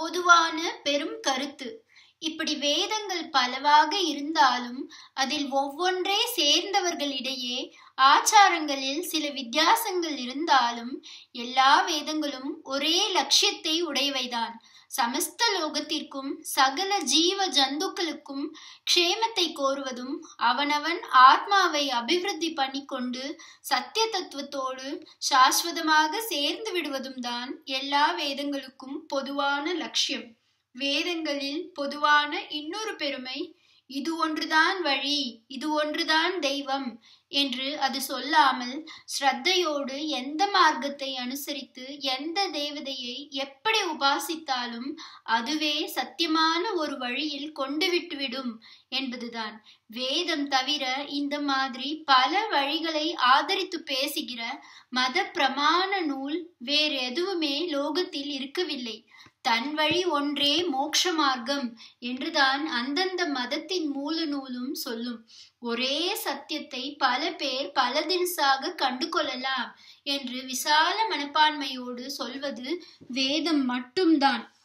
பொதுவான பெரும் கருத்து இப்படி வேதங்கள் பலவாக இருந்தாலும் அதில் ஒவ்வொன்றே சேர்ந்தவர்களிடையே ஆச்சாரங்களில் சில வித்தியாசங்கள் இருந்தாலும் எல்லா வேதங்களும் ஒரே லட்சியத்தை உடையவைதான் சமஸ்த லோகத்திற்கும் சகல ஜீவ ஜந்துக்களுக்கும் க்ஷேமத்தை கோருவதும் அவனவன் ஆத்மாவை அபிவிருத்தி பண்ணிக்கொண்டு சத்திய தத்துவத்தோடு சாஸ்வதமாக சேர்ந்து விடுவதும் தான் எல்லா வேதங்களுக்கும் பொதுவான லட்சியம் வேதங்களில் பொதுவான இன்னொரு பெருமை இது ஒன்றுதான் வழி இது ஒன்றுதான் தெய்வம் என்று அது சொல்லாமல் ஸ்ரத்தையோடு எந்த மார்க்கத்தை அனுசரித்து எந்த தேவதையை எப்படி உபாசித்தாலும் அதுவே சத்தியமான ஒரு வழியில் கொண்டு விட்டுவிடும் என்பதுதான் வேதம் தவிர இந்த மாதிரி பல வழிகளை ஆதரித்து பேசுகிற மத பிரமாண நூல் வேறு எதுவுமே லோகத்தில் இருக்கவில்லை தன் வழி ஒன்றே மோட்ச மார்க்கம் என்றுதான் அந்தந்த மதத்தின் மூல நூலும் சொல்லும் ஒரே சத்தியத்தை பல பேர் பல தினசாக கண்டு கொள்ளலாம் என்று விசால மனப்பான்மையோடு சொல்வது வேதம் மட்டும்தான்